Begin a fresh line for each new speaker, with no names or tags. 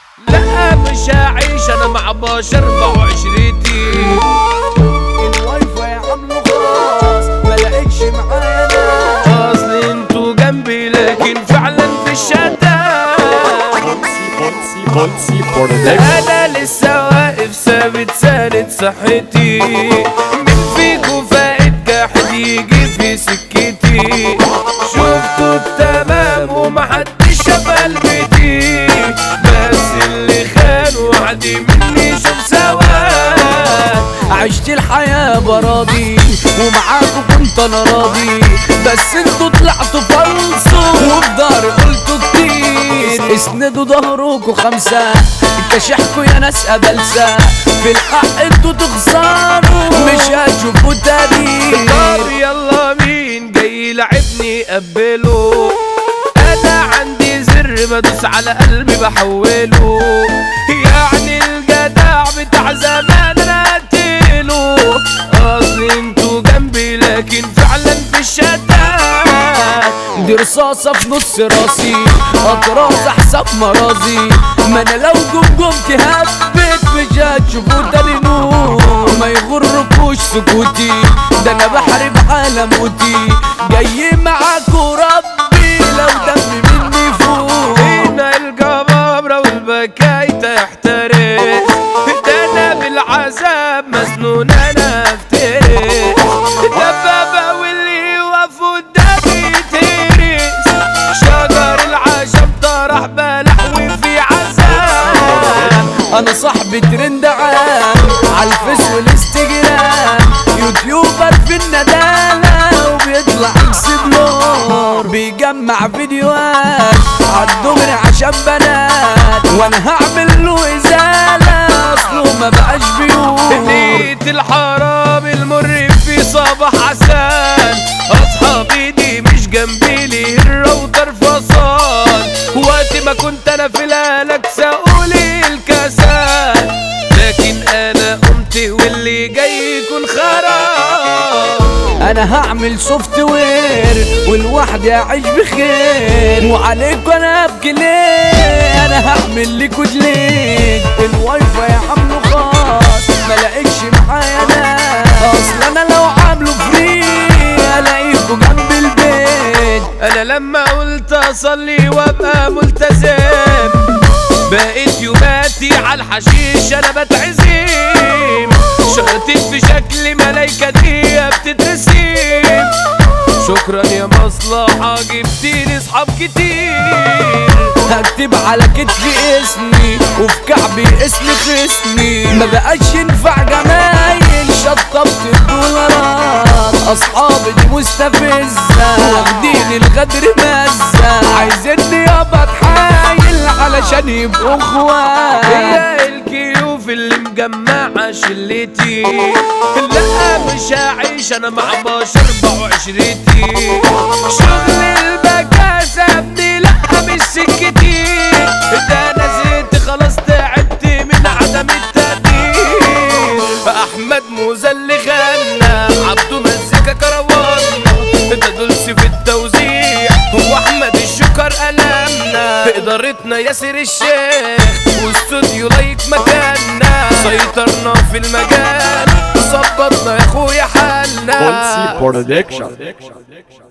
لا مش هعيش انا مع بشر وعشرتي
الواي فاي عامله خاص ما لقيتش معايا ناس
اصل انتوا جنبي لكن فعلا في الشتات
Ponzi Production.
انا لسه واقف ثابت ساند صحتي من فيكو فائد جاحد يجي في سكتي شفتوا التمام ومحدش شاف قلبتي بس اللي خان وعدي مني شوف سواد
عشت الحياة براضي ومعاكم كنت انا راضي بس انتوا طلعتوا فلصوا وفي ظهري قلتوا كتير اسندوا ظهركوا خمسة كشحكوا يا ناس قبلسة في الحق انتوا تخسروا مش هتشوفوا
طب
تغيير
يلا مين جاي يلعبني قبله انا عندي زر بدوس على قلبي بحوله يعني الجدع بتاع زمان انا قتله اصل انتوا جنبي لكن فعلا في الشتات
دي رصاصة في نص راسي أطراز حساب مرازي ما أنا لو جم جم تهبت مش هتشوفوا تاني نور ما يغركوش سكوتي ده أنا بحارب على موتي جاي معاكوا ربي لو دمي مني فوق
هنا الجبابرة والبكاية تحترس ده انا بالعذاب مسنون انا افترس دبابة واللي يقف قدامي يتهرس شجر العشب طرح بلح وفي عذاب
انا صاحبي ترند عام على الفيس والانستجرام يوتيوبر في الندالة وبيطلع اكسبلور بيجمع فيديوهات عالدغري عشان بنات وانا هعمل له ازالة اصله ما بقاش بيقول
لقيت الحرام المر في صباح عسان اصحابي دي مش جنبي لي الراوتر فصال وقت ما كنت انا في الهلك سأقولي الكسال لكن انا قمت واللي جاي يكون خراب
انا هعمل سوفت وير والواحد اعيش بخير وعليكوا انا ابكي ليه انا هعمل لكوا دليل الواي فاي عامله خاص ما لقيتش معايا ناس اصل انا لو عامله فري الاقيكوا جنب البيت
انا لما قلت اصلي وابقى ملتزم بقيت يوماتي على الحشيش انا بتعزم شغلتك في شكل ملايكة دي بتترسم شكرا يا مصلحة جبتيلي اصحاب كتير
هكتب على كتفي اسمي وفي كعبي اسم خصمي ما بقاش ينفع جمايل شطبت الدولارات اصحابي دي مستفزة واخدين الغدر مزة عايزيني ابقى اتحايل علشان يبقوا اخوات
هي الكيوف اللي مجمعة شلتي لا مش هعيش انا مع بشر وعشرتي شغل البكاسة ابني لا مش سكتي ده انا زهقت خلاص تعبت من عدم التقدير احمد موزة اللي غنى عبده مزيكا كروان ده دولسي في التوزيع هو احمد الشكر قلمنا في ادارتنا ياسر الشيخ واستوديو لايك مكاننا سيطرنا في المجال ظبطنا يا اخويا حالنا
Ponzi Production.